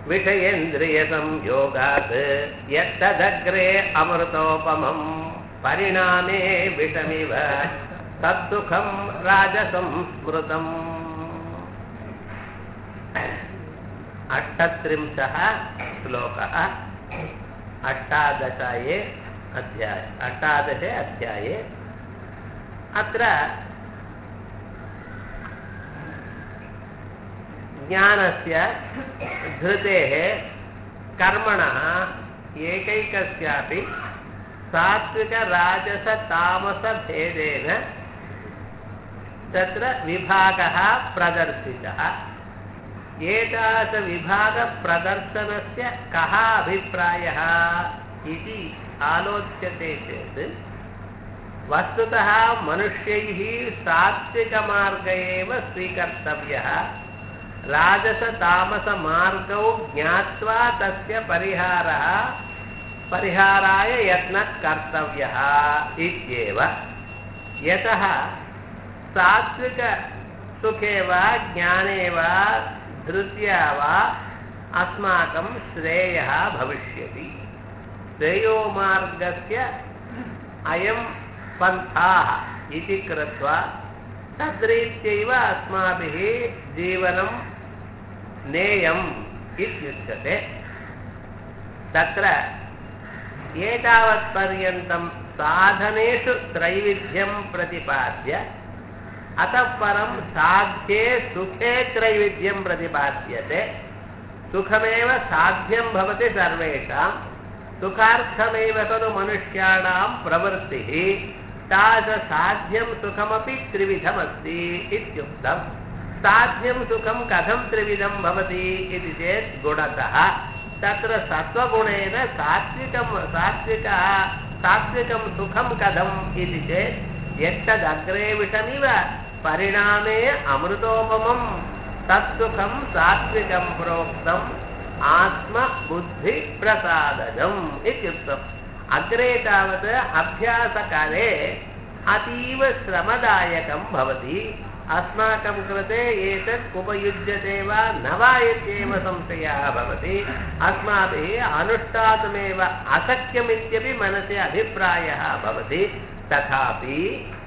विषयेन्द्रियसंयोगात् यत्तदग्रे अमृतोपमम् परिणामे विषमिव तत्सुखं राजसंस्मृतम् अष्टत्रिंशः श्लोकः अष्टादशाये अध्याय अष्टादशे अध्याये अत्र ज्ञानस्य धृतेः कर्मणः एकैकस्यापि सात्विकराजसतामसभेदेन तत्र विभागः प्रदर्शितः एतादृशविभागप्रदर्शनस्य कः अभिप्रायः इति आलोच्यते चेत् वस्तुतः मनुष्यैः सात्विकमार्ग एव स्वीकर्तव्यः राजसतामसमार्गौ ज्ञात्वा तस्य परिहारः परिहाराय यत्नः कर्तव्यः इत्येव यतः सात्विकसुखे वा ज्ञाने वा धृत्या वा अस्माकं श्रेयः भविष्यति श्रेयोमार्गस्य अयं पन्थाः इति कृत्वा तद्रीत्यैव अस्माभिः जीवनं नेयम् इत्युच्यते तत्र एतावत्पर्यन्तं साधनेषु त्रैविध्यं प्रतिपाद्य अतः परं साध्ये सुखे त्रैविध्यं प्रतिपाद्यते सुखमेव साध्यं भवति सर्वेषां सुखार्थमेव खलु मनुष्याणां प्रवृत्तिः तादृशसाध्यं सुखमपि त्रिविधमस्ति इत्युक्तं साध्यं सुखं कथं त्रिविधं भवति इति चेत् गुणतः तत्र सत्त्वगुणेन सात्विकं सात्विकः सात्विकं सुखं कथम् इति चेत् यत्तदग्रे विषमिव परिणामे अमृतोपमं तत्सुखं सात्विकं प्रोक्तम् आत्मबुद्धिप्रसादनम् इत्युक्तम् अग्रे तावत् अभ्यासकाले अतीव श्रमदायकं भवति अस्माकं कृते एतत् उपयुज्यते वा न वा इत्येव संशयः भवति अस्माभिः अनुष्ठातुमेव अशक्यमित्यपि मनसि अभिप्रायः भवति तथापि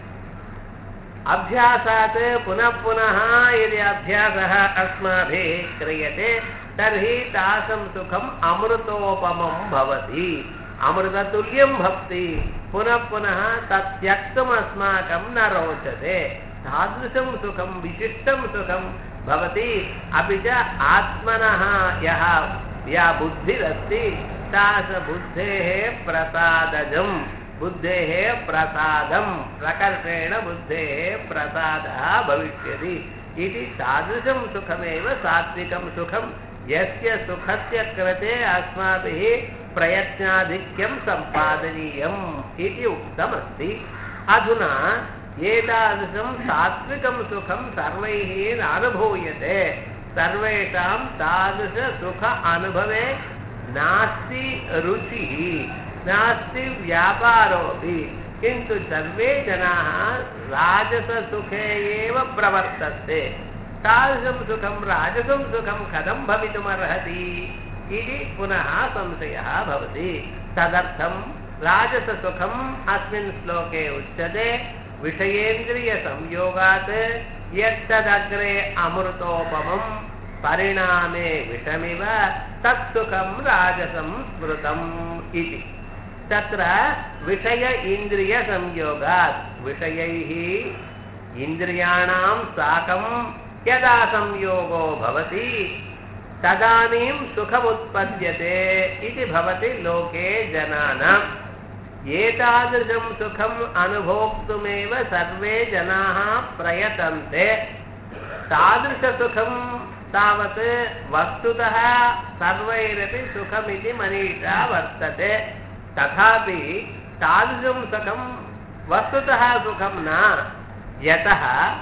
अभ्यासात् पुनः पुनः यदि अभ्यासः अस्माभिः क्रियते तर्हि तासं सुखम् अमृतोपमं भवति अमृततुल्यं भवति पुनः पुनः तत् त्यक्तुम् अस्माकं न रोचते तादृशं सुखं विशिष्टं सुखं भवति अपि च आत्मनः यः या बुद्धिरस्ति तादृशबुद्धेः प्रसादजं बुद्धेः प्रसादं प्रकर्षेण बुद्धेः प्रसादः भविष्यति इति तादृशं सुखमेव सात्विकं सुखं यस्य सुखस्य कृते अस्माभिः प्रयत्नाधिक्यं सम्पादनीयम् इति उक्तमस्ति अधुना एतादृशं सात्विकं सुखं सर्वैः नानुभूयते सर्वेषां तादृशसुख अनुभवे नास्ति रुचिः नास्ति व्यापारोऽपि किन्तु सर्वे जनाः राजससुखे एव प्रवर्तन्ते तादृशं सुखं राजसं सुखं कथं भवितुमर्हति इति पुनः संशयः भवति तदर्थं राजससुखम् अस्मिन् श्लोके उच्यते विषयेन्द्रियसंयोगात् यत्तदग्रे अमृतोपमं परिणामे विषमिव तत्सुखं राजसं स्मृतम् इति तत्र विषय इन्द्रियसंयोगात् विषयैः इन्द्रियाणां साकं यदा संयोगो भवति तदानीं सुखमुत्पद्यते इति भवति लोके जनानाम् एतादृशं सुखम् अनुभोक्तुमेव सर्वे जनाः प्रयतन्ते तादृशसुखं तावत् वस्तुतः सर्वैरपि सुखमिति मनीषा वर्तते तथापि तादृशं सुखं वस्तुतः सुखं न यतः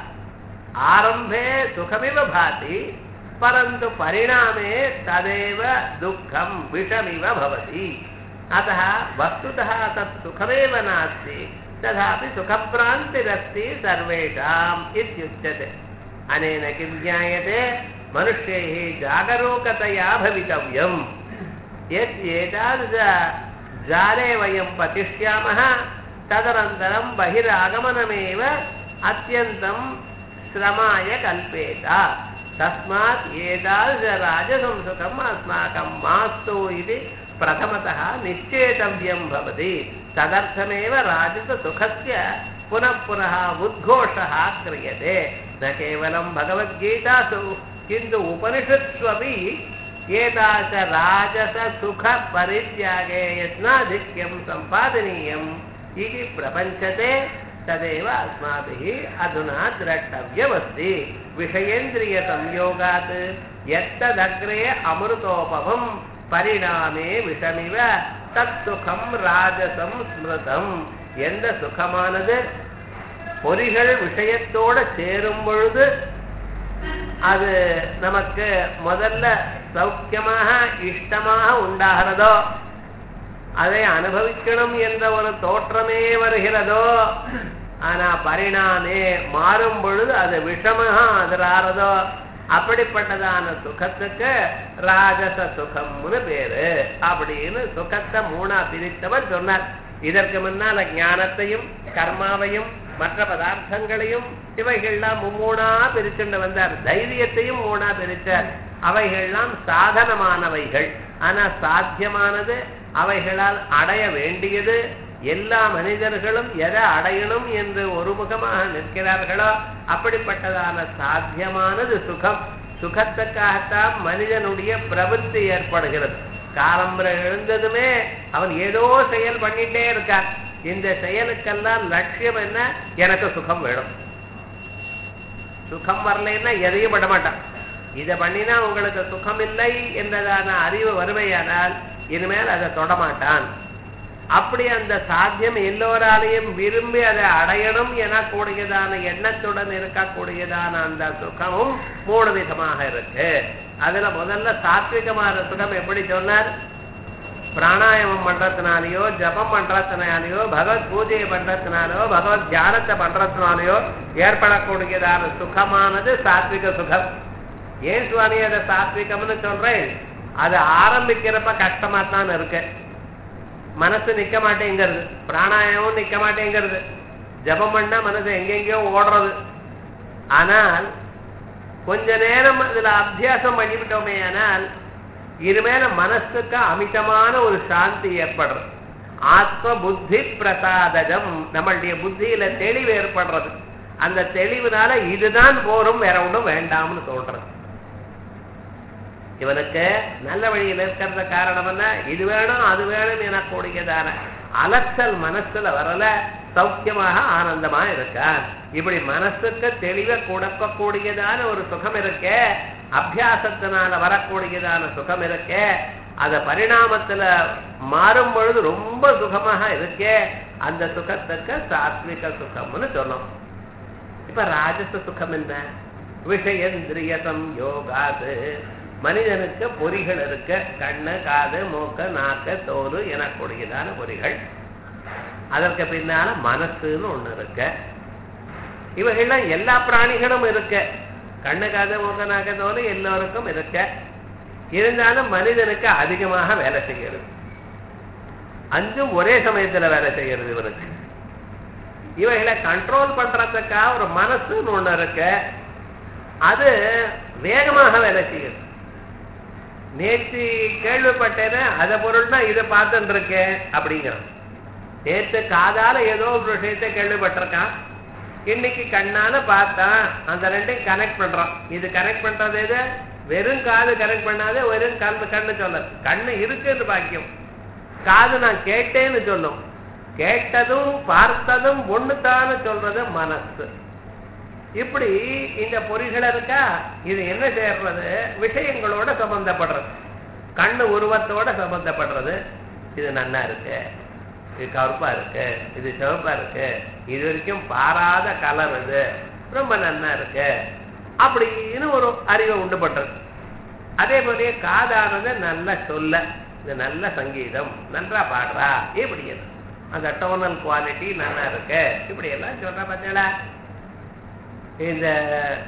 आरम्भे सुखमिव भाति परन्तु परिणामे तदेव दुःखं विषमिव भवति अतः वस्तुतः तत् सुखमेव नास्ति तथापि सुखभ्रान्तिरस्ति सर्वेषाम् इत्युच्यते अनेन किं ज्ञायते मनुष्यैः जागरूकतया भवितव्यम् यत् एतादृश जाले वयं पतिष्यामः तदनन्तरं बहिरागमनमेव अत्यन्तं श्रमाय कल्पेत तस्मात् एतादृशराजसंसुखम् अस्माकं मास्तु इति प्रथमतः निश्चेतव्यं भवति तदर्थमेव राजससुखस्य पुनः पुनः उद्घोषः क्रियते न केवलं भगवद्गीतासु किन्तु उपनिषत्स्वपि एतादृश राजससुखपरित्यागे यत्नाधिक्यं सम्पादनीयम् इति प्रपञ्चते तदेव अस्माभिः अधुना द्रष्टव्यमस्ति विषयेन्द्रियसंयोगात् यत्तदग्रे अमृतोपमं परिणामे விஷமிவ தத் சுகம் ராஜசம் ஸ்மிருதம் எந்த சுகமானது பொறிகள் விஷயத்தோட சேரும் பொழுது அது நமக்கு முதல்ல சௌக்கியமாக இஷ்டமாக உண்டாகிறதோ அதை அனுபவிக்கணும் என்ற ஒரு தோற்றமே வருகிறதோ ஆனா பரிணாமே மாறும் பொழுது அது விஷமாக அதிராறதோ அப்படிப்பட்டதான சுகத்துக்கு ராஜச சுகம்னு பேரு அப்படின்னு சுகத்தை மூணா பிரித்தவர் சொன்னார் இதற்கு முன்னால ஞானத்தையும் கர்மாவையும் மற்ற பதார்த்தங்களையும் இவைகள்லாம் மும்மூணா பிரிச்சுண்டு வந்தார் தைரியத்தையும் மூணா பிரிச்சார் அவைகள்லாம் சாதனமானவைகள் ஆனா சாத்தியமானது அவைகளால் அடைய வேண்டியது எல்லா மனிதர்களும் எதை அடையணும் என்று ஒருமுகமாக நிற்கிறார்களோ அப்படிப்பட்டதான சாத்தியமானது சுகம் சுகத்துக்காகத்தான் மனிதனுடைய பிரவೃತ್ತಿ ஏற்படுகிறது காலம்பரை எழுந்ததுமே அவன் ஏதோ செயல் பண்ணிட்டே இருக்கான் இந்த செயலுக்கெல்லாம் லட்சியம் என்ன எனக்கு சுகம் வேணும் சுகம் வரலைன்னா எதையும் பட மாட்டான் இதை பண்ணினா உங்களுக்கு சுகம் இல்லை என்றதான அறிவு வருமையானால் இனிமேல் அதை தொடமாட்டான் அப்படி அந்த சாத்தியம் எல்லோராலையும் விரும்பி அதை அடையணும் எனக்கூடியதான எண்ணத்துடன் இருக்கக்கூடியதான அந்த சுகமும் மூணு விதமாக இருக்கு அதுல முதல்ல சாத்விகமான சுகம் எப்படி சொன்னார் பிராணாயாமம் பண்றதுனாலயோ ஜபம் பண்றதுனாலயோ பகவத் பூஜையை பண்றதுனாலயோ பகவத் தியானத்தை பண்றதுனாலயோ ஏற்படக்கூடியதான சுகமானது சாத்விக சுகம் ஏன் சுவாமி அதை சாத்விகம்னு சொல்றேன் அது ஆரம்பிக்கிறப்ப கஷ்டமா தான் இருக்கு மனசு நிக்க மாட்டேங்கிறது பிராணாயாமம் நிக்க மாட்டேங்கிறது ஜபம் பண்ணா மனசு எங்கெங்கயோ ஓடுறது ஆனால் கொஞ்ச நேரம் இதுல அபியாசம் பண்ணிவிட்டோமே ஆனால் இருமேல மனசுக்கு அமிதமான ஒரு சாந்தி ஏற்படுறது ஆத்ம புத்தி பிரசாதஜம் நம்மளுடைய புத்தியில தெளிவு ஏற்படுறது அந்த தெளிவுனால இதுதான் போரும் வேற ஒன்றும் வேண்டாம்னு சொல்றது இவனுக்கு நல்ல வழியில் இருக்கிறத காரணம் என்ன இது வேணும் அது வேணும் எனக்கூடியதான அலச்சல் மனசுல வரல சௌக்கியமாக ஆனந்தமா இருக்கான் இப்படி மனசுக்கு தெளிவை கொடுக்கக்கூடியதான ஒரு சுகம் இருக்கே அபியாசத்தினால வரக்கூடியதான சுகம் இருக்கே அத பரிணாமத்துல மாறும் பொழுது ரொம்ப சுகமாக இருக்கே அந்த சுகத்துக்கு சாத்விக சுகம்னு சொன்னோம் இப்ப ராஜச சுகம் என்ன விஷயந்திரிய சம்யோகாது மனிதனுக்கு பொறிகள் இருக்க கண்ணு காது மூக்கு நாக்கு தோல் எனக்கூடியதான பொறிகள் அதற்கு பின்னால மனசுன்னு ஒண்ணு இருக்க இவைகள்லாம் எல்லா பிராணிகளும் இருக்க கண்ணு காது மூக்கு நாக்கு தோல் எல்லோருக்கும் இருக்க இருந்தாலும் மனிதனுக்கு அதிகமாக வேலை செய்கிறது அஞ்சும் ஒரே சமயத்துல வேலை செய்கிறது இவனுக்கு இவைகளை கண்ட்ரோல் பண்றதுக்காக ஒரு மனசுன்னு ஒண்ணு இருக்கு அது வேகமாக வேலை செய்யுது நேற்று கேள்விப்பட்டேன்னு அதை பொருள்னா இதை பார்த்துட்டு இருக்கேன் அப்படிங்கிறான் நேற்று காதால ஏதோ ஒரு விஷயத்தை கேள்விப்பட்டிருக்கான் இன்னைக்கு கண்ணால பார்த்தான் அந்த ரெண்டையும் கனெக்ட் பண்றான் இது கனெக்ட் பண்றது எது வெறும் காது கனெக்ட் பண்ணாதே வெறும் கண்ணு கண்ணு சொல்லாது கண்ணு இருக்குன்னு பாக்கியம் காது நான் கேட்டேன்னு சொல்லும் கேட்டதும் பார்த்ததும் ஒண்ணுதான்னு சொல்றது மனசு இப்படி இந்த பொறிகள் இருக்கா இது என்ன செய்யறது விஷயங்களோட சம்பந்தப்படுறது கண்ணு உருவத்தோட சம்பந்தப்படுறது இது நன்னா இருக்கு இது கருப்பா இருக்கு இது சிவப்பா இருக்கு இது வரைக்கும் பாராத கலர் இது ரொம்ப நன்னா இருக்கு அப்படின்னு ஒரு அறிவை உண்டு பண்றது அதே போலயே காதானது நல்ல சொல்ல இது நல்ல சங்கீதம் நன்றா பாடுறா இப்படி அந்த டோனல் குவாலிட்டி நல்லா இருக்கு இப்படி எல்லாம் சொல்ற பார்த்தீங்களா இந்த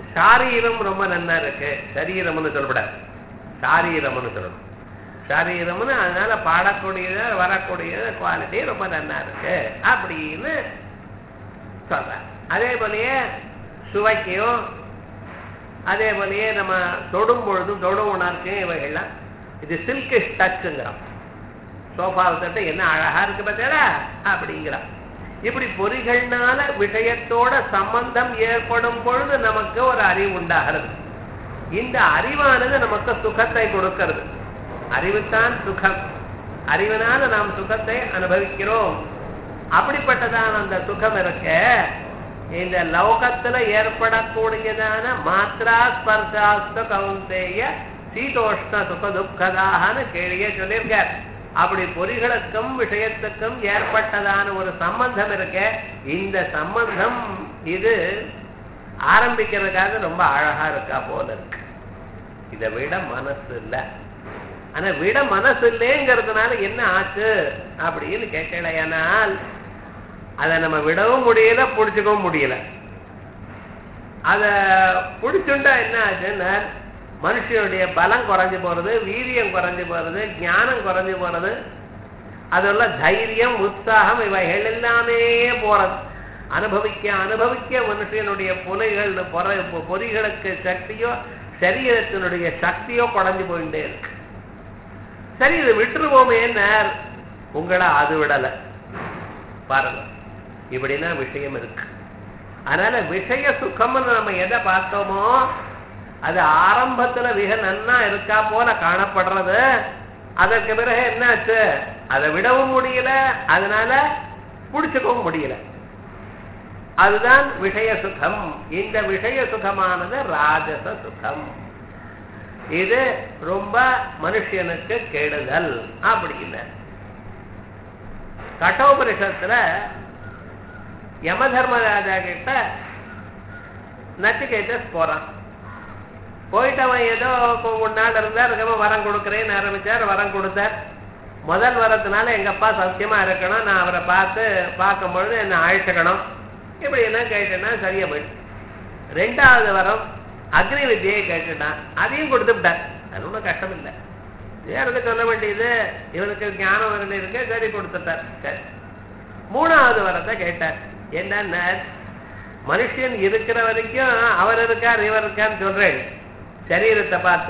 சாரீரம் ரொம்ப நன்னா இருக்கு சரீரம்னு சொல்லப்படாது சாரீரம்னு சொல்லணும் சரீரம்னு அதனால பாடக்கூடியது வரக்கூடியது குவாலிட்டி ரொம்ப நன்னா இருக்கு அப்படின்னு சொல்றேன் அதே போலயே சுவைக்கையும் அதே போலயே நம்ம தொடும் பொழுதும் தொடும் உணர்க்கும் இவைகள்லாம் இது சில்க் டச்சுங்கிறோம் சோஃபாவை தட்டு என்ன அழகா இருக்கு பார்த்தா அப்படிங்கிறான் இப்படி பொறிகள்னால விஷயத்தோட சம்பந்தம் ஏற்படும் பொழுது நமக்கு ஒரு அறிவு உண்டாகிறது இந்த அறிவானது நமக்கு சுகத்தை கொடுக்கிறது அறிவுத்தான் சுகம் அறிவினால நாம் சுகத்தை அனுபவிக்கிறோம் அப்படிப்பட்டதான அந்த சுகம் இருக்க இந்த லோகத்துல ஏற்படக்கூடியதான மாத்ரா ஸ்பர்சாஸ்த கவுந்தேய சீதோஷ்ண சுக துக்கதாகனு கேள்வியே சொல்லியிருக்கார் அப்படி பொறிகளுக்கும் விஷயத்துக்கும் ஏற்பட்டதான ஒரு சம்பந்தம் இருக்க இந்த சம்பந்தம் இது ஆரம்பிக்கிறதுக்காக ரொம்ப அழகா இருக்கா போல இருக்கு இதை விட மனசு இல்லை ஆனா விட மனசு இல்லைங்கிறதுனால என்ன ஆச்சு அப்படின்னு கேட்கலையானால் அதை நம்ம விடவும் முடியல பிடிச்சிக்கவும் முடியல அத பிடிச்சுண்டா என்ன ஆச்சுன்னா மனுஷனுடைய பலம் குறைஞ்சு போறது வீரியம் குறைஞ்சு போறது ஞானம் குறைஞ்சு போறது அதெல்லாம் தைரியம் உற்சாகம் இவைகள் எல்லாமே போறது அனுபவிக்க அனுபவிக்க மனுஷனுடைய புலைகள் பொற பொறிகளுக்கு சக்தியோ சரீரத்தினுடைய சக்தியோ குறைஞ்சு போயிட்டே இருக்கு சரி இதை விட்டுருவோமே உங்களை அது விடலை பாருங்க இப்படின்னா விஷயம் இருக்கு அதனால விஷய சுகம்னு நம்ம எதை பார்த்தோமோ அது ஆரம்பத்துல மிக நன்னா இருக்கா போல காணப்படுறது அதற்கு பிறகு என்னாச்சு அதை விடவும் முடியல அதனால பிடிச்சுக்கவும் முடியல அதுதான் விஷய சுகம் இந்த விஷய சுகமானது ராஜச சுகம் இது ரொம்ப மனுஷனுக்கு கெடுதல் அப்படின்னு கட்டோபனிஷத்துல யம தர்மராஜா கிட்ட நச்சிகேதஸ் போறான் போயிட்டு அவன் ஏதோ ஒரு நாள் இருந்தார் அதுக்கப்புறம் வரம் கொடுக்குறேன்னு ஆரம்பிச்சார் வரம் கொடுத்தார் முதல் வரத்தினால எங்க அப்பா சத்தியமா இருக்கணும் நான் அவரை பார்த்து பார்க்கும் பொழுது என்ன அழைச்சிக்கணும் இப்படி என்ன கேட்டேன்னா சரியா போயிட்டு ரெண்டாவது வரம் அக்னி வித்தியை கேட்டுட்டான் அதையும் கொடுத்து விட்டார் அது ஒன்றும் கஷ்டம் இல்லை வேறது சொல்ல வேண்டியது இவனுக்கு ஞானம் வரணும் இருக்கு சரி கொடுத்துட்டார் சரி மூணாவது வரத்தை கேட்டார் என்னன்னா மனுஷன் இருக்கிற வரைக்கும் அவர் இருக்கார் இவர் இருக்கான்னு சொல்றேன் சரீரத்தை பார்த்து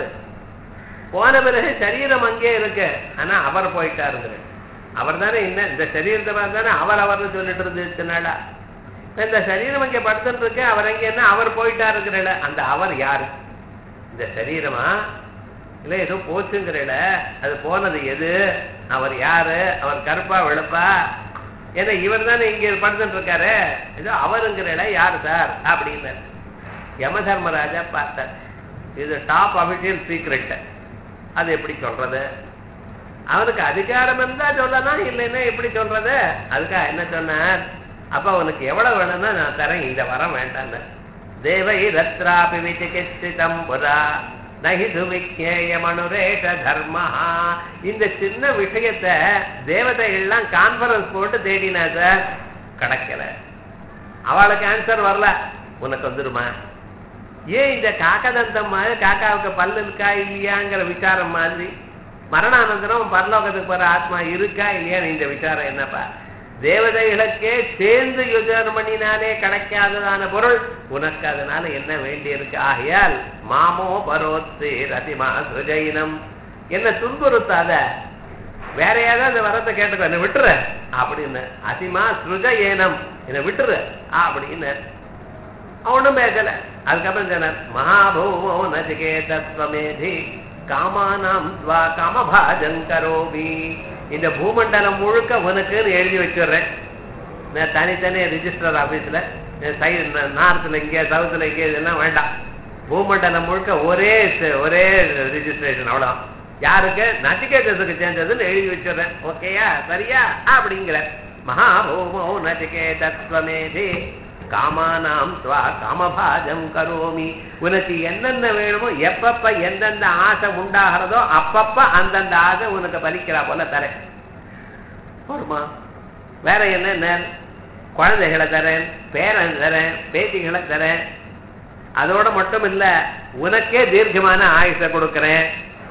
போன பிறகு சரீரம் அங்கே இருக்கு ஆனா அவர் போயிட்டாருங்கிறேன் அவர் தானே என்ன இந்த சரீரத்தை பார்த்து தானே அவர் அவர்னு சொல்லிட்டு இருந்துச்சுனால இந்த சரீரம் அங்கே படுத்துட்டு இருக்கு அவர் அங்கே என்ன அவர் போயிட்டாருங்கிறல அந்த அவர் யாரு இந்த சரீரமா இல்ல ஏதோ போச்சுங்கிறல அது போனது எது அவர் யாரு அவர் கருப்பா வெளுப்பா ஏன்னா இவர் தானே இங்க படுத்துட்டு இருக்காரு ஏதோ அவருங்கிறல யாரு சார் அப்படின்னு யம தர்மராஜா பார்த்தார் இது டாப் அபிஷியல் சீக்ரெட் அது எப்படி சொல்றது அவனுக்கு அதிகாரம் இருந்தா சொல்லலாம் இல்லைன்னா எப்படி சொல்றது அதுக்காக என்ன சொன்னார் அப்ப அவனுக்கு எவ்வளவு வேணும்னா நான் தரேன் இந்த வரம் வேண்டான்னு தேவை ரத்ராபி விசிகிச்சிதம் புரா நகிது விக்னேயமனுரேஷ தர்மஹா இந்த சின்ன விஷயத்த தேவதைகள்லாம் கான்பரன்ஸ் போட்டு தேடினா சார் கிடைக்கல அவளுக்கு ஆன்சர் வரல உனக்கு வந்துருமா ஏன் இந்த காக்கதந்தம் மாதிரி காக்காவுக்கு பல்லு இருக்கா இல்லையாங்கிற விசாரம் மாதிரி மரணானந்தரம் பரலோகத்துக்கு போற ஆத்மா இருக்கா இல்லையான்னு இந்த விசாரம் என்னப்பா தேவதைகளுக்கே சேர்ந்து யோஜனை பண்ணினாலே கிடைக்காததான பொருள் உனக்கு அதனால என்ன வேண்டி இருக்கு ஆகையால் மாமோ பரோத்து ரதிமா சுஜயினம் என்ன துன்புறுத்தாத வேற ஏதாவது அந்த வரத்தை கேட்டுக்கோ என்ன விட்டுற அப்படின்னு அதிமா சுருஜ ஏனம் என்ன விட்டுரு அப்படின்னு அவனும் பேசல அதுக்கப்புறம் சொன்னார் மகாபூமோ நச்சிகேதத்வமேதி காமானாம் துவா காமபாஜம் கரோமி இந்த பூமண்டலம் முழுக்க உனக்குன்னு எழுதி வச்சிடுறேன் நான் தனித்தனி ரிஜிஸ்டர் ஆபீஸ்ல சைடு நார்த்தில் இங்கே சவுத்தில் இங்கே இதெல்லாம் வேண்டாம் பூமண்டலம் முழுக்க ஒரே ஒரே ரிஜிஸ்ட்ரேஷன் அவ்வளோ யாருக்கு நச்சிகேதத்துக்கு சேர்ந்ததுன்னு எழுதி வச்சிடுறேன் ஓகேயா சரியா அப்படிங்கிற மகாபூமோ நச்சிகேதத்வமேதி காமானாம் துவா காமபாஜம் கரோமி உனக்கு என்னென்ன வேணுமோ எப்பப்ப எந்தெந்த ஆசை உண்டாகிறதோ அப்பப்ப அந்தந்த ஆசை உனக்கு பலிக்கிறா போல தரேன் போருமா வேற என்ன குழந்தைகளை தரேன் பேரன் தரேன் பேத்திகளை தரேன் அதோட மட்டும் இல்ல உனக்கே தீர்க்கமான ஆயுச கொடுக்கிறேன்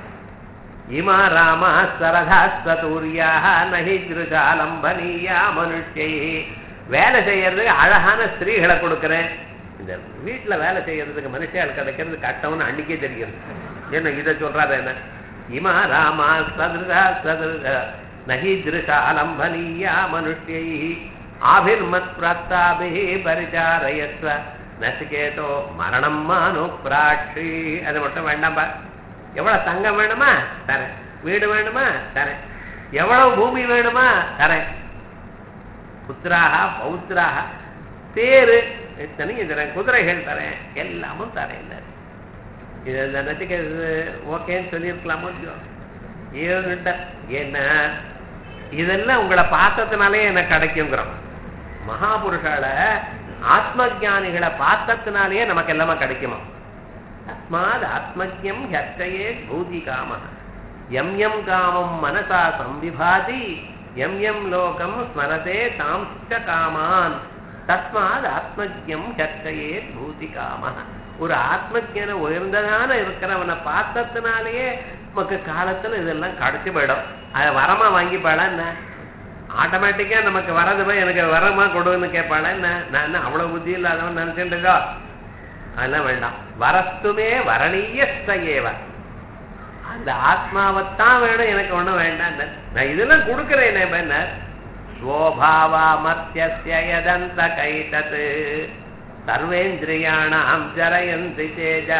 இமா ராமா சரதா சதூரியாக நகி திருஷாலம்பனியா மனுஷை வேலை செய்யறதுக்கு அழகான ஸ்திரீகளை கொடுக்கிறேன் இந்த வீட்டுல வேலை செய்யறதுக்கு மனுஷியால் கிடைக்கிறது கட்டம்னு அன்னைக்கே தெரியும் என்ன இதை சொல்றாரு என்ன இமா ராமா சதுரா சதுர நகி திருஷாலம்பனியா மனுஷ்யை ஆபிர்மத் பிராப்தாபிஹி பரிச்சாரயஸ்வ நசிகேதோ மரணம் மானு பிராட்சி அது மட்டும் வேண்டாம்பா எவ்வளவு தங்கம் வேணுமா தரேன் வீடு வேணுமா தரேன் எவ்வளவு பூமி வேணுமா தரேன் புத்திராக பௌத்திராக தேரு இத்தனையும் தரேன் குதிரைகள் தரேன் எல்லாமும் தரேன் இது இந்த நச்சிக்கிறது ஓகேன்னு சொல்லியிருக்கலாமோ இல்லையோ ஏன்னுட்ட என்ன இதெல்லாம் உங்களை பார்த்ததுனாலே எனக்கு கிடைக்குங்கிறோம் மகாபுருஷால ஆத்ம ஜானிகளை பார்த்ததுனாலேயே நமக்கு எல்லாமே கிடைக்குமா தஸ்மாத் ஆத்மஜம் ஹர்ச்சயே பூதி காம எம் எம் காமம் மனசா சம்பிபாதி எம் எம் லோகம் ஸ்மரதே தாம்ச காமான் தஸ்மாத் ஆத்மஜம் ஹர்ச்சயே பூதி காம ஒரு ஆத்மஜன உயர்ந்ததான இருக்கிறவனை பார்த்ததுனாலேயே நமக்கு காலத்துல இதெல்லாம் கிடைச்சு போயிடும் அதை வரமா வாங்கி என்ன ஆட்டோமேட்டிக்கா நமக்கு வரது போய் எனக்கு வரமா கொடுன்னு கேட்பாள என்ன நான் என்ன அவ்வளவு புத்தி இல்லாதவன் நினைச்சுட்டு இருக்கோ அதெல்லாம் வேண்டாம் வரத்துமே வரணீய ஏவ அந்த ஆத்மாவைத்தான் வேணும் எனக்கு ஒண்ணும் வேண்டாம் நான் இதெல்லாம் கொடுக்கிறேன் என்ன ஸ்வோபாவா மத்திய யதந்த கைதத் சர்வேந்திரியாணாம் ஜரயந்தி தேஜா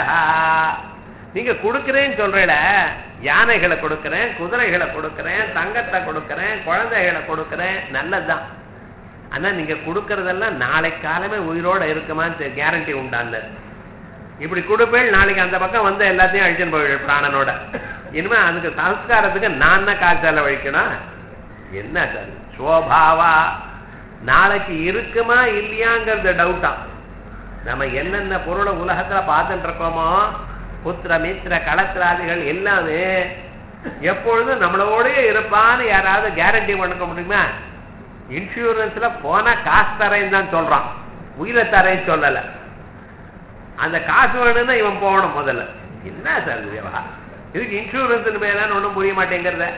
நீங்க கொடுக்கிறேன்னு சொல்றேல யானைகளை கொடுக்கிறேன் குதிரைகளை கொடுக்கிறேன் தங்கத்தை கொடுக்கிறேன் குழந்தைகளை கொடுக்கிறேன் நல்லதுதான் ஆனா நீங்க கொடுக்கறதெல்லாம் நாளை காலமே உயிரோட இருக்குமான்னு கேரண்டி உண்டாந்த இப்படி கொடுப்பேன் நாளைக்கு அந்த பக்கம் வந்து எல்லாத்தையும் அழிச்சுன்னு போயிடு பிராணனோட இனிமே அதுக்கு சம்ஸ்காரத்துக்கு நான் தான் காசு செலவழிக்கணும் என்ன சார் சோபாவா நாளைக்கு இருக்குமா இல்லையாங்கிறது டவுட்டா நம்ம என்னென்ன பொருளை உலகத்துல பார்த்துட்டு இருக்கோமோ புத்திர மித்திர களத்திராதிகள் எல்லாமே எப்பொழுதும் நம்மளோடய இருப்பான்னு யாராவது கேரண்டி பண்ண முடியுமா இன்சூரன்ஸ்ல போனா காசு தரேன்னு தான் சொல்றான் உயிரை தரேன்னு சொல்லல அந்த காசு வேணும்னா இவன் போகணும் முதல்ல என்ன சார் விவகாரம் இதுக்கு இன்சூரன்ஸ் மேலான்னு ஒண்ணும் புரிய மாட்டேங்கிறத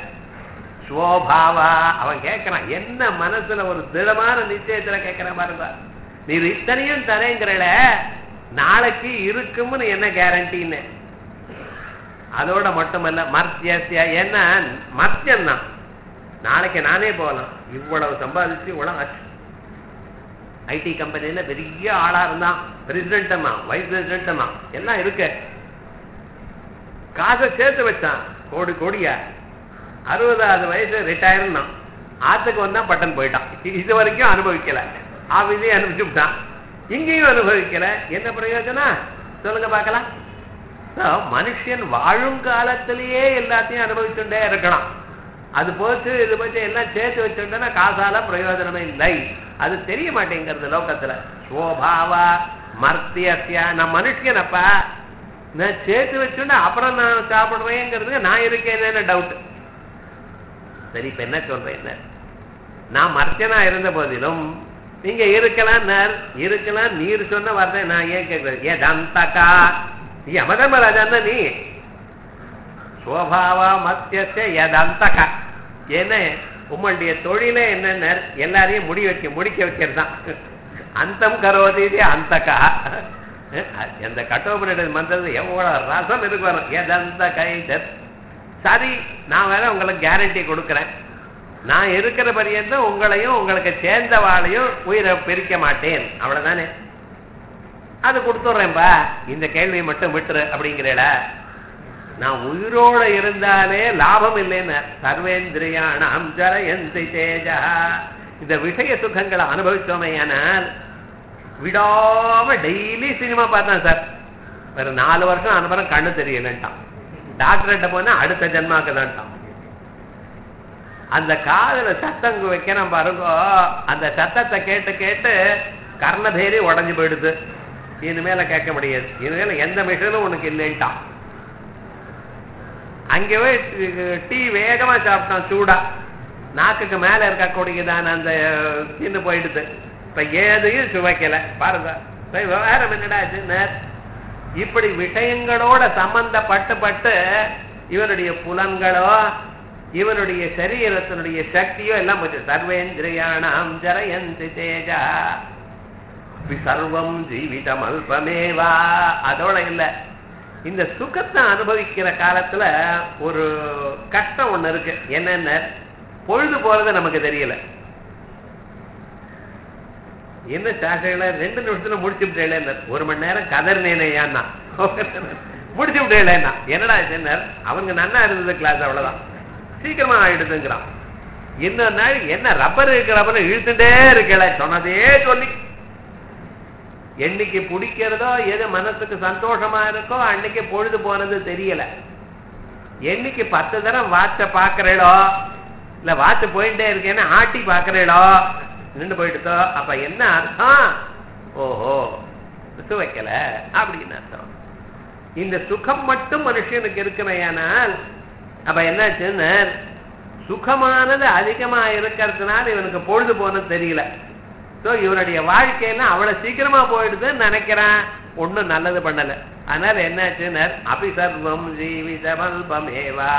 ஸ்வோபாவா அவன் கேட்கறான் என்ன மனசுல ஒரு திடமான நிச்சயத்துல கேட்கறான் பாருங்க நீர் இத்தனையும் தரேங்கிறல நாளைக்கு இருக்கும்னு என்ன கேரண்டின்னு அதோட மட்டுமல்ல மர்த்தியசிய என்ன மத்தியம் தான் நாளைக்கு நானே போகலாம் இவ்வளவு சம்பாதிச்சு இவ்வளவு ஆச்சு ஐடி கம்பெனியில பெரிய ஆளா இருந்தான் பிரசிடென்ட் தான் வைஸ் பிரசிடென்ட் தான் எல்லாம் இருக்கு காசை சேர்த்து வச்சான் கோடி கோடியா அறுபதாவது வயசு ரிட்டையர் தான் ஆத்துக்கு வந்தா பட்டன் போயிட்டான் இது வரைக்கும் அனுபவிக்கல ஆபீஸே அனுப்பிச்சு விட்டான் இங்கேயும் அனுபவிக்கல என்ன பிரயோஜனம் சொல்லுங்க பார்க்கலாம் மனுஷன் வாழும் காலத்திலேயே எல்லாத்தையும் அனுபவிச்சுட்டே இருக்கணும் அது போச்சு இது போச்சு எல்லாம் சேர்த்து வச்சுட்டோன்னா காசால பிரயோஜனமே இல்லை அது தெரிய மாட்டேங்கிறது லோகத்துல சோபாவா மர்த்தியசியா நான் மனுஷனப்பா நான் சேர்த்து வச்சுட்டா அப்புறம் நான் சாப்பிடுறேங்கிறது நான் இருக்கேன்னு டவுட் சரி இப்ப என்ன சொல்றேன் நான் மர்ச்சனா இருந்த போதிலும் நீங்க இருக்கலாம் இருக்கலாம் நீர் சொன்ன வார்த்தை நான் ஏன் கேட்கிறேன் ஏ தந்தகா நீ யமதர்மராஜா நீ சோபாவா மத்தியச எதந்தக என்ன உங்களுடைய தொழிலே என்னென்ன எல்லாரையும் முடி வைக்க முடிக்க வைக்கிறது தான் அந்தம் கரோதி அந்தகா அந்த கட்டோபனிட மந்திரது எவ்வளவு ரசம் இருக்கு வரும் எதந்த கை சரி நான் வேற உங்களுக்கு கேரண்டி கொடுக்குறேன் நான் இருக்கிற பரியந்தம் உங்களையும் உங்களுக்கு சேர்ந்தவாளையும் உயிரை பிரிக்க மாட்டேன் அவ்வளவுதானே அது கொடுத்துட்றேன்பா இந்த கேள்வியை மட்டும் விட்டுரு அப்படிங்கிறல நான் உயிரோட இருந்தாலே லாபம் இல்லைன்னு சர்வேந்திரியாணம் ஜரயந்தி தேஜா இந்த விஷய சுகங்களை அனுபவிச்சோமையானால் விடாம டெய்லி சினிமா பார்த்தேன் சார் ஒரு நாலு வருஷம் அனுபவம் கண்ணு தெரியலன்ட்டான் டாக்டர்கிட்ட போனா அடுத்த ஜென்மாக்கு தான்ட்டான் அந்த காதுல சத்தம் வைக்கிறேன் பாருங்க அந்த சத்தத்தை கேட்டு கேட்டு கர்ணபேரி உடஞ்சு போயிடுது இனிமேல கேட்க முடியாது இனிமேல எந்த மிஷனும் உனக்கு இல்லைன்ட்டான் அங்கவே டீ வேகமா சாப்பிட்டான் சூடா நாக்குக்கு மேல இருக்கக்கூடியதான அந்த தின்னு போயிடுது இப்ப ஏதையும் சுவைக்கல பாருங்க விவகாரம் என்னடா இப்படி விஷயங்களோட சம்பந்தப்பட்டு பட்டு இவனுடைய புலன்களோ இவனுடைய சரீரத்தினுடைய சக்தியோ எல்லாம் போச்சு சர்வேந்திரியாணம் ஜரயந்தி தேஜா சர்வம் ஜீவிதம் அல்பமேவா அதோட இல்ல இந்த சுகத்தை அனுபவிக்கிற காலத்துல ஒரு கஷ்டம் ஒண்ணு இருக்கு என்னென்ன பொழுது போறது நமக்கு தெரியல என்ன சாட்சிகள ரெண்டு நிமிஷத்துல முடிச்சு விட்டேன் ஒரு மணி நேரம் கதறினேனையான்னா முடிச்சு விட்டேன் என்னடா என்ன அவங்க நன்னா இருந்தது கிளாஸ் அவ்வளவுதான் சீக்கிரமா ஆயிடுதுங்கிறான் இன்னொரு நாள் என்ன ரப்பர் இருக்கிறப்ப இழுத்துட்டே இருக்கல சொன்னதே சொல்லி என்னைக்கு பிடிக்கிறதோ எது மனசுக்கு சந்தோஷமா இருக்கோ அன்னைக்கு பொழுது போனது தெரியல என்னைக்கு பத்து தரம் வாட்ச பாக்குறேளோ இல்ல வாட்ச போயிட்டே இருக்கேன்னு ஆட்டி பாக்குறேளோ நின்று போயிட்டுதோ அப்ப என்ன அர்த்தம் ஓஹோ விசு வைக்கல அப்படின்னு அர்த்தம் இந்த சுகம் மட்டும் மனுஷனுக்கு இருக்குமையானால் அப்ப என்னாச்சுன்னு சுகமானது அதிகமா இருக்கிறதுனால இவனுக்கு பொழுது போனது தெரியல ஸோ இவனுடைய வாழ்க்கையில அவ்வளவு சீக்கிரமா போயிடுதுன்னு நினைக்கிறான் ஒன்றும் நல்லது பண்ணல அதனால என்னாச்சுன்னு அபிசர்வம் ஜீவிதமல்பமேவா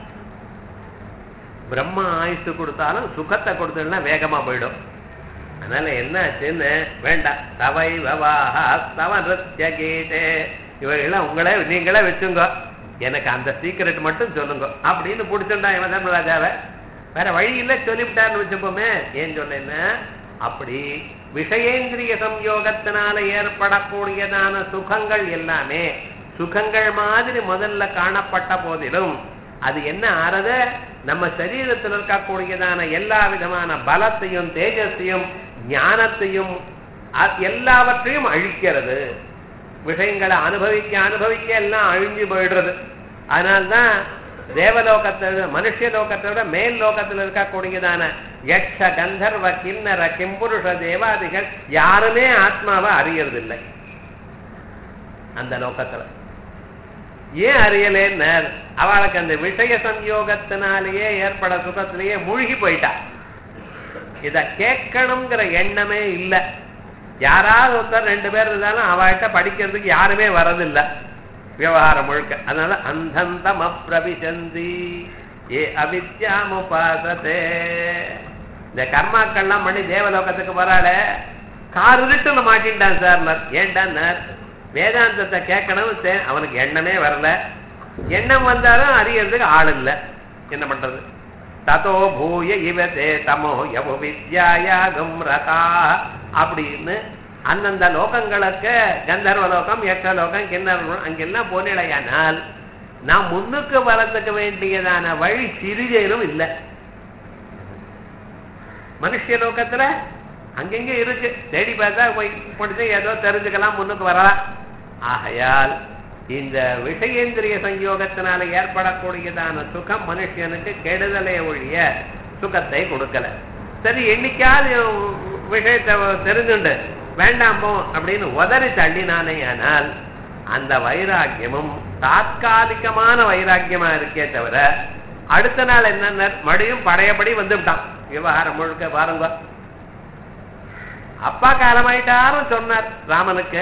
பிரம்ம ஆயுசு கொடுத்தாலும் சுகத்தை கொடுத்ததுன்னா வேகமா போயிடும் அதனால என்னாச்சுன்னு வேண்டாம் தவை வவாஹா தவ நிருத்திய கீதே இவைகள்லாம் உங்களே நீங்களே வச்சுங்க எனக்கு அந்த சீக்கிரட் மட்டும் சொல்லுங்க அப்படின்னு பிடிச்சுட்டா இவன் தர்மராஜாவை வேற வழி இல்லை சொல்லிவிட்டான்னு வச்சுப்போமே ஏன் சொன்னேன்னா அப்படி விஷயேந்திரிய சம்யோகத்தினால ஏற்படக்கூடியதான சுகங்கள் எல்லாமே சுகங்கள் மாதிரி முதல்ல காணப்பட்ட போதிலும் அது என்ன ஆறது நம்ம சரீரத்தில் இருக்கக்கூடியதான எல்லா விதமான பலத்தையும் தேஜஸையும் ஞானத்தையும் எல்லாவற்றையும் அழிக்கிறது விஷயங்களை அனுபவிக்க அனுபவிக்க எல்லாம் அழிஞ்சு போயிடுறது அதனால்தான் தேவலோகத்தை மனுஷ லோகத்தை விட மேல் லோகத்தில் இருக்கக்கூடியதான யக்ஷ கந்தர்வ கிண்ணற கிம்புருஷ தேவாதிகள் யாருமே ஆத்மாவை அறியறதில்லை அந்த லோகத்துல ஏன் அறியலேன்னு அவளுக்கு அந்த விஷய சம்யோகத்தினாலேயே ஏற்பட சுகத்திலேயே மூழ்கி போயிட்டா இத கேட்கணுங்கிற எண்ணமே இல்லை யாராவது ஒருத்தர் ரெண்டு பேர் இருந்தாலும் அவள்கிட்ட படிக்கிறதுக்கு யாருமே வரதில்லை விவகாரம் முழுக்க அதனால அந்தந்தம் அப்பிரவிசந்தி ஏ அவித்யாமுபாசத்தே இந்த கர்மாக்கள்லாம் பண்ணி தேவலோகத்துக்கு வராள கார் இருட்டுன்னு மாட்டின்டான் சார் ஏண்டான்னார் வேதாந்தத்தை கேட்கணும் அவனுக்கு எண்ணமே வரல எண்ணம் வந்தாலும் அறியறதுக்கு ஆள் இல்லை என்ன பண்றது ததோ பூய இவதே தமோ யவு வித்யாயாகும் ரகா அப்படின்னு அந்தந்த லோகங்களுக்கு கந்தர்வ லோகம் யக்ஷலோகம் கிண்ணர் அங்கெல்லாம் போனிடையானால் நாம் முன்னுக்கு வரத்துக்கு வேண்டியதான வழி சிறிதேனும் இல்லை மனுஷ லோகத்துல அங்கங்க இருக்கு தேடி பார்த்தா போய் முடிச்சு ஏதோ தெரிஞ்சுக்கலாம் முன்னுக்கு வரலாம் ஆகையால் இந்த விஷயேந்திரிய சங்கயோகத்தினால ஏற்படக்கூடியதான சுகம் மனுஷனுக்கு கெடுதலே ஒழிய சுகத்தை கொடுக்கல சரி என்னைக்காவது விஷயத்தை தெரிஞ்சுண்டு வேண்டாமோ அப்படின்னு உதறி தள்ளினானே ஆனால் அந்த வைராக்கியமும் தாத்காலிகமான வைராக்கியமா இருக்கே தவிர அடுத்த நாள் என்னென்ன மறுபடியும் பழையபடி வந்துவிட்டான் விவகாரம் முழுக்க பாருங்க அப்பா காலமாயிட்டாரும் சொன்னார் ராமனுக்கு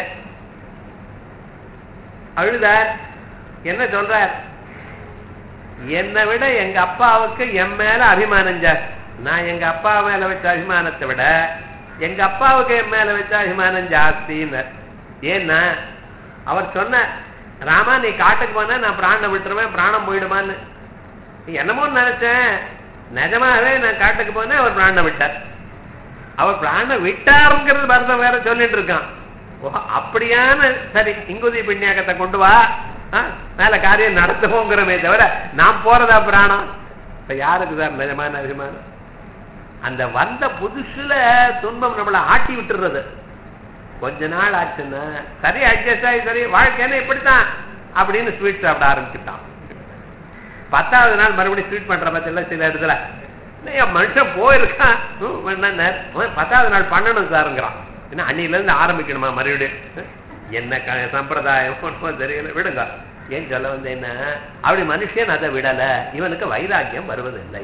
அழுதார் என்ன சொல்றார் என்னை விட எங்க அப்பாவுக்கு என் மேல அபிமானம் ஜாஸ்தி நான் எங்க அப்பா மேல வச்ச அபிமானத்தை விட எங்க அப்பாவுக்கு என் மேல வச்ச அபிமானம் ஜாஸ்தின்னு ஏன்னா அவர் சொன்ன ராமா நீ காட்டுக்கு போனா நான் பிராணம் விட்டுருவேன் பிராணம் போயிடுமான்னு என்னமோ நினைச்சேன் நிஜமாவே நான் காட்டுக்கு போனேன் அவர் பிராணம் விட்டார் அவர் பிராணம் விட்டாருங்கிறது பரதம் வேற சொல்லிட்டு இருக்கான் ஓ அப்படியான சரி இங்குதி பின்னியாக்கத்தை கொண்டு வா மேல காரியம் நடத்துவோங்கிறமே தவிர நான் போறதா பிராணம் இப்ப யாருக்கு சார் நிஜமான அபிமானம் அந்த வந்த புதுசுல துன்பம் நம்மளை ஆட்டி விட்டுறது கொஞ்ச நாள் ஆச்சுன்னா சரி அட்ஜஸ்ட் ஆகி சரி வாழ்க்கைன்னு இப்படித்தான் அப்படின்னு ஸ்வீட் சாப்பிட ஆரம்பிச்சுட்டான் பத்தாவது நாள் மறுபடியும் ஸ்வீட் பண்ற பத்தில சில இடத்துல மனுஷன் போயிருக்கான் பத்தாவது நாள் பண்ணணும் சாருங்கிறான் ஏன்னா அன்னில இருந்து ஆரம்பிக்கணுமா மறுபடியும் என்ன சம்பிரதாயம் தெரியல விடுங்க ஏன் சொல்ல வந்து என்ன அப்படி மனுஷன் அதை விடல இவனுக்கு வைராக்கியம் வருவதில்லை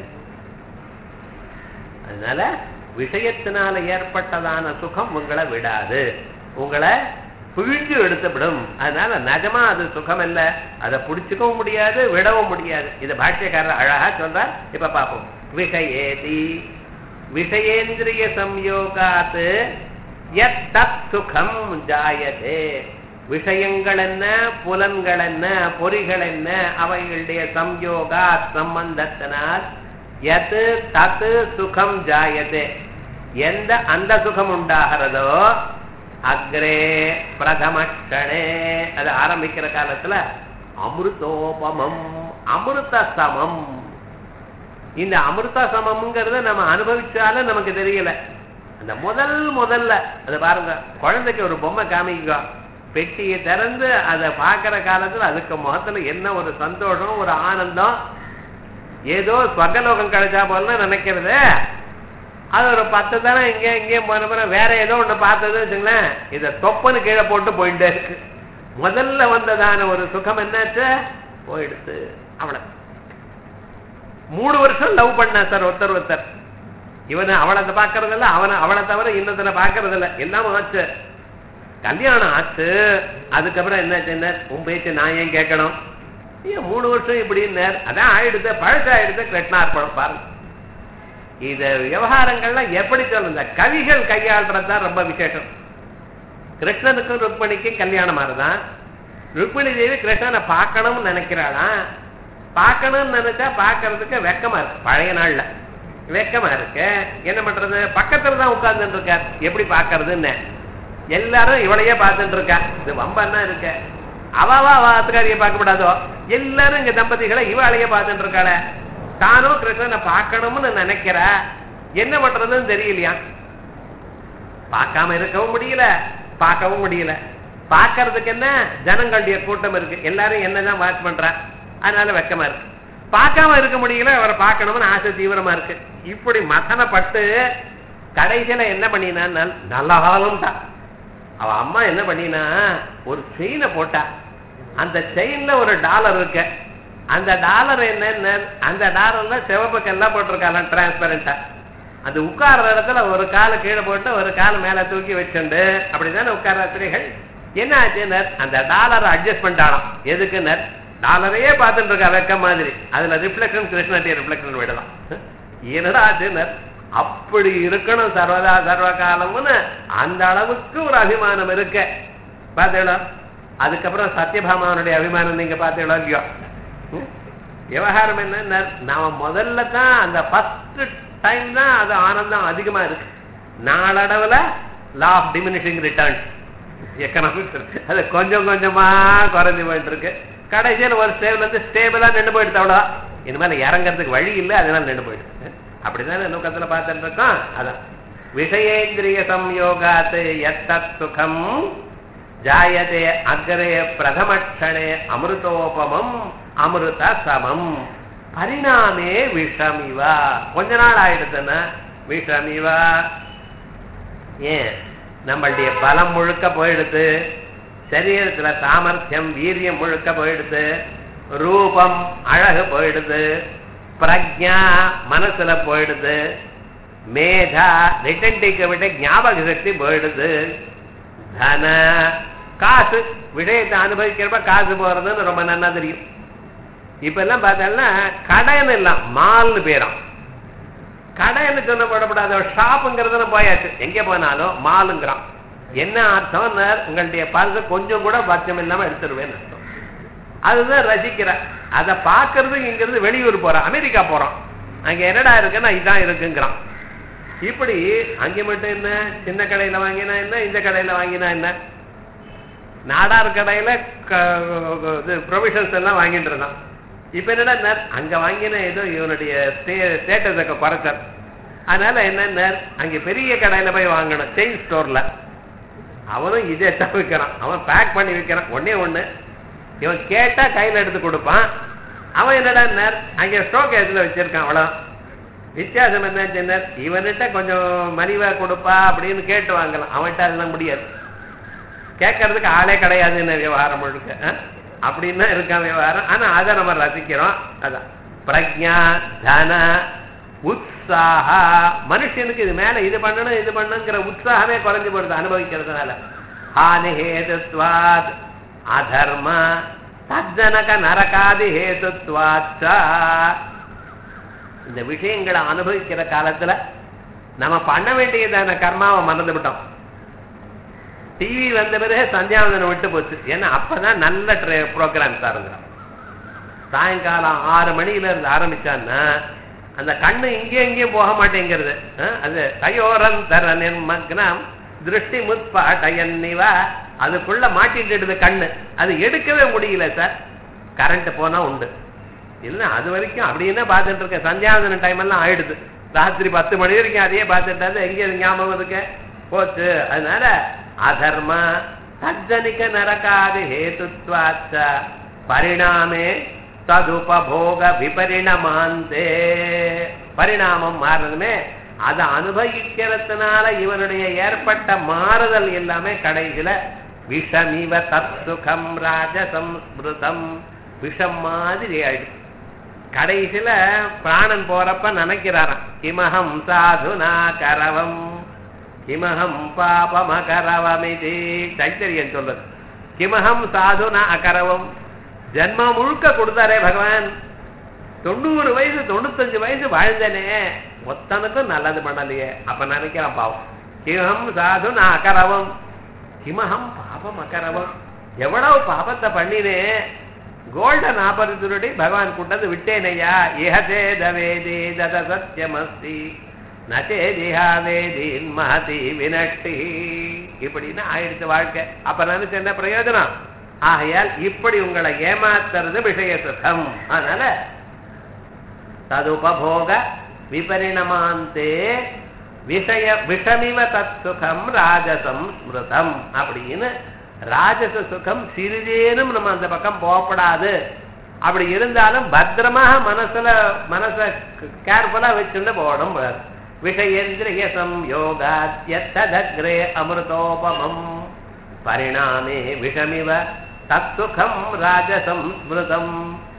அதனால விஷயத்தினால ஏற்பட்டதான சுகம் உங்களை விடாது உங்களை பிழிஞ்சு எடுத்துவிடும் அதனால நிஜமா அது சுகம் இல்ல அதை பிடிச்சுக்கவும் முடியாது விடவும் முடியாது இது பாஷ்யக்காரர் அழகா சொல்றார் இப்ப பார்ப்போம் விஷயேதி விஷயேந்திரிய சம்யோகாத் யத் தத் சுகம் ஜாயதே விஷயங்கள் என்ன புலன்கள் என்ன பொறிகள் என்ன அவைகளுடைய சம்யோகா சம்பந்தத்தினால் எது தத்து சுகம் ஜாயதே எந்த அந்த சுகம் உண்டாகிறதோ அக்ரே பிரதமக்ஷணே அது ஆரம்பிக்கிற காலத்துல அமிர்தோபமம் அமிர்த சமம் இந்த அமிர்த சமம்ங்கிறத நம்ம அனுபவிச்சாலும் நமக்கு தெரியல அந்த முதல் முதல்ல அது பாருங்க குழந்தைக்கு ஒரு பொம்மை காமிக்க பெட்டியை திறந்து அதை பார்க்கிற காலத்துல அதுக்கு முகத்துல என்ன ஒரு சந்தோஷம் ஒரு ஆனந்தம் ஏதோ ஸ்வர்கலோகம் கிடைச்சா போல நினைக்கிறது அது ஒரு பத்து தானே இங்கே இங்கேயும் போன பிறகு வேற ஏதோ ஒண்ணு பார்த்தது வச்சுங்களேன் இதை தொப்பன்னு கீழே போட்டு போயிட்டே இருக்கு முதல்ல வந்ததான ஒரு சுகம் என்னாச்சு போயிடுத்து அவ்வளவு மூணு வருஷம் லவ் பண்ண சார் ஒருத்தர் ஒருத்தர் இவனை அவளை பார்க்கறது இல்ல அவனை அவளை தவிர இன்னொருத்தனை பார்க்கறது இல்ல எல்லாம் ஆச்சு கல்யாணம் ஆச்சு அதுக்கப்புறம் என்னாச்சு என்ன உன் பேச்சு நான் ஏன் கேட்கணும் ஏன் மூணு வருஷம் இப்படின்னு அதான் ஆயிடுது பழசாயிடுது கிருஷ்ணார்ப்பணம் பாருங்க இது விவகாரங்கள்லாம் எப்படி சொல்லுங்க கவிகள் கையாளுறது தான் ரொம்ப விசேஷம் கிருஷ்ணனுக்கும் ருக்மணிக்கும் கல்யாணம் மாதிரிதான் ருக்மிணி தேவி கிருஷ்ணனை பார்க்கணும்னு நினைக்கிறாளாம் பார்க்கணும்னு நினைச்சா பார்க்கறதுக்கு வெக்கமா இருக்கு பழைய நாள்ல வெக்கமா இருக்கு என்ன பண்றது பக்கத்துல தான் உட்கார்ந்துட்டு இருக்கார் எப்படி பார்க்கறதுன்னு எல்லாரும் இவளையே பார்த்துட்டு இருக்கா இது வம்பன்னா இருக்க அவாவா வாத்துக்காரியை பார்க்கப்படாதோ எல்லாரும் இங்க தம்பதிகளை இவாளையே பார்த்துட்டு இருக்காளே தானும் கிருஷ்ணனை பார்க்கணும்னு நினைக்கிறா என்ன பண்றதுன்னு தெரியலையா பார்க்காம இருக்கவும் முடியல பார்க்கவும் முடியல பார்க்கறதுக்கு என்ன ஜனங்களுடைய கூட்டம் இருக்கு எல்லாரும் என்னதான் வாட்ச் பண்றா அதனால வெக்கமா இருக்கு பார்க்காம இருக்க முடியல அவரை பார்க்கணும்னு ஆசை தீவிரமா இருக்கு இப்படி மதனப்பட்டு கடைசியில என்ன பண்ணினா நல்ல காலம் தான் அவ அம்மா என்ன பண்ணினா ஒரு செயினை போட்டா அந்த செயின்ல ஒரு டாலர் இருக்கு அந்த டாலர் என்ன அந்த டாலர்ல சிவப்பு கல்லாம் போட்டிருக்காங்க டிரான்ஸ்பரண்டா அது உட்கார்ற இடத்துல ஒரு காலை கீழே போட்டு ஒரு கால் மேல தூக்கி வச்சுண்டு அப்படிதானே உட்கார்ற ஸ்திரீகள் என்ன ஆச்சுனர் அந்த டாலரை அட்ஜஸ்ட் பண்ணிட்டாலும் எதுக்குனர் டாலரையே பார்த்துட்டு இருக்கா வெக்க மாதிரி அதுல ரிஃப்ளெக்ஷன் கிருஷ்ணட்டிய ரிஃப்ளெக்ஷன் விடலாம் என்னடா ஆச்சுனர் அப்படி இருக்கணும் சர்வதா சர்வ காலம்னு அந்த அளவுக்கு ஒரு அபிமானம் இருக்க பார்த்தீங்களா அதுக்கப்புறம் சத்யபாமாவனுடைய அபிமானம் நீங்க பார்த்தீங்களா இல்லையோ விவகாரம் என்ன நாம முதல்ல தான் அந்த ஃபர்ஸ்ட் டைம் தான் அது ஆனந்தம் அதிகமா இருக்கு நாளடவுல law of diminishing return economics அது கொஞ்சம் கொஞ்சமா குறைஞ்சு போயிட்டு இருக்கு கடைசியில் ஒரு ஸ்டேபிள் வந்து ஸ்டேபிளா நின்று போயிடுது அவ்வளோதான் இனிமேல் இறங்கறதுக்கு வழி இல்லை அதனால நின்று போயிடுது அப்படிதானே நோக்கத்துல பார்த்துட்டு இருக்கோம் அதான் விஷயேந்திரிய சம்யோகாத் எத்தத் சுகம் ஜாயதே அக்ரே பிரதமக்ஷணே அமிர்தோபமம் அமிர்த சமம் பரிணாமே விஷமிவா கொஞ்ச நாள் ஆயிடுதுன்னா விஷமிவா ஏன் நம்மளுடைய பலம் முழுக்க போயிடுது சரீரத்துல சாமர்த்தியம் வீரியம் முழுக்க போயிடுது ரூபம் அழகு போயிடுது பிரஜா மனசுல போயிடுது மேதா ரிட்டன்டிக்க விட ஞாபக சக்தி போயிடுது தன காசு விஷயத்தை அனுபவிக்கிறப்ப காசு போறதுன்னு ரொம்ப நல்லா தெரியும் இப்ப எல்லாம் பார்த்தோம்னா கடைன்னு இல்லை மால்னு பேரும் கடைன்னு சொல்லப்படப்படாத ஷாப்புங்கிறதுல போயாச்சு எங்க போனாலும் மாலுங்கிறான் என்ன அர்த்தம் உங்களுடைய பல்ல கொஞ்சம் கூட பட்சம் இல்லாம எடுத்துருவேன்னு அர்த்தம் அதுதான் ரசிக்கிற அதை பார்க்கறதுக்கு இங்கிருந்து வெளியூர் போறான் அமெரிக்கா போறான் அங்க என்னடா இருக்குன்னா இதான் இருக்குங்கிறான் இப்படி அங்க மட்டும் என்ன சின்ன கடையில வாங்கினா என்ன இந்த கடையில வாங்கினா என்ன நாடார் கடையில ப்ரொவிஷன்ஸ் எல்லாம் வாங்கிட்டு இருந்தான் இப்ப என்னடா அங்க வாங்கின ஏதோ இவனுடைய ஸ்டேட்டஸை குறைச்சார் அதனால என்ன அங்க பெரிய கடையில போய் வாங்கணும் செயின் ஸ்டோர்ல அவனும் இதே தான் விற்கிறான் அவன் பேக் பண்ணி விற்கிறான் ஒன்னே ஒண்ணு இவன் கேட்டா கையில எடுத்து கொடுப்பான் அவன் என்னடா அங்க ஸ்டோக் எதுல வச்சிருக்கான் அவ்வளோ வித்தியாசம் என்ன இவன்கிட்ட கொஞ்சம் மலிவா கொடுப்பா அப்படின்னு கேட்டு வாங்கலாம் அவன்கிட்ட அதெல்லாம் முடியாது கேட்கறதுக்கு ஆளே கிடையாதுன்னு விவகாரம் முழுக்க அப்படின்னா இருக்கான் விவகாரம் ஆனா அதை நம்ம ரசிக்கிறோம் அதான் பிரஜா தன உற்சாக மனுஷனுக்கு இது மேல இது பண்ணணும் இது பண்ணணுங்கிற உற்சாகமே குறைஞ்சு போடுது அனுபவிக்கிறதுனால ஹானிஹேதுத்வாத் அதர்ம தஜ்ஜனக நரகாதி ஹேதுத்வாச்ச இந்த விஷயங்களை அனுபவிக்கிற காலத்துல நம்ம பண்ண வேண்டியதான கர்மாவை மறந்து விட்டோம் டிவி வந்த பிறகு சந்தியாவந்தனம் விட்டு போச்சு ஏன்னா அப்பதான் நல்ல ப்ரோக்ராம்ஸா இருந்தான் சாயங்காலம் ஆறு மணியில இருந்து ஆரம்பிச்சான்னா அந்த கண்ணு இங்கேயும் இங்கேயும் போக மாட்டேங்கிறது அஹ், அது கையோரம் தர நிர்மக்னம் திருஷ்டி முத்பாட்டயன்னிவா அதுக்குள்ள மாட்டிட்டு கண்ணு அது எடுக்கவே முடியல சார் கரண்ட் போனா உண்டு இல்ல அது வரைக்கும் அப்படியே பார்த்துட்டு இருக்கேன் சந்தியாவந்தன டைம் எல்லாம் ஆயிடுது ராத்திரி பத்து மணி வரைக்கும் அதையே பார்த்துட்டு அது எங்க இது ஞாபகம் இருக்கு போச்சு அதனால அதர்ம சஜ்ஜனிக நரகாதி ஹேதுத்வாச்ச பரிணாமே ததுபோக விபரிணமாந்தே பரிணாமம் மாறுறதுமே அதை அனுபவிக்கிறதுனால இவனுடைய ஏற்பட்ட மாறுதல் எல்லாமே கடைசியில விஷமிவ தத்சுகம் ராஜசம் ஸ்மிருதம் விஷம் மாதிரி ஆயிடுச்சு கடைசியில பிராணன் போறப்ப நினைக்கிறாராம் கிமஹம் சாதுனா கரவம் கிமஹம் பாபம் அகரவமிதி தைத்தரியன் சொல்றது கிமஹம் சாதுனா அகரவம் ஜென்மம் முழுக்க கொடுத்தாரே பகவான் தொண்ணூறு வயசு தொண்ணூத்தஞ்சு வயசு வாழ்ந்தனே ஒத்தனுக்கும் நல்லது பண்ணலையே அப்ப நினைக்கிறான் பாவம் கிமஹம் சாதுனா அகரவம் கிமஹம் பாபம் அகரவம் எவ்வளவு பாபத்தை பண்ணினேன் கோல்டன் ஆபர்ச்சுனிட்டி பகவான் கொண்டது விட்டேனையா இஹதே தவேதி தத சத்தியமஸ்தி நச்சே திஹா வேதின் மகதி வினட்டி இப்படின்னு ஆயிடுச்சு வாழ்க்கை அப்ப நினைச்சு என்ன பிரயோஜனம் ஆகையால் இப்படி உங்களை ஏமாத்துறது விஷய சுகம் அதனால ததுபோக விபரிணமாந்தே விஷய விஷமிவ தத் சுகம் ராஜசம் ஸ்மிருதம் அப்படின்னு ராஜச சுகம் சிறிதேனும் நம்ம அந்த பக்கம் போகப்படாது அப்படி இருந்தாலும் பத்திரமாக மனசுல மனச கேர்ஃபுல்லா வச்சுட்டு போகணும் விஷயேந்திரிய சம்யோகாத்யத்ததக்ரே அமிர்தோபமம் பரிணாமே விஷமிவ தத்துகம் ராஜசம் ஸ்மிருதம்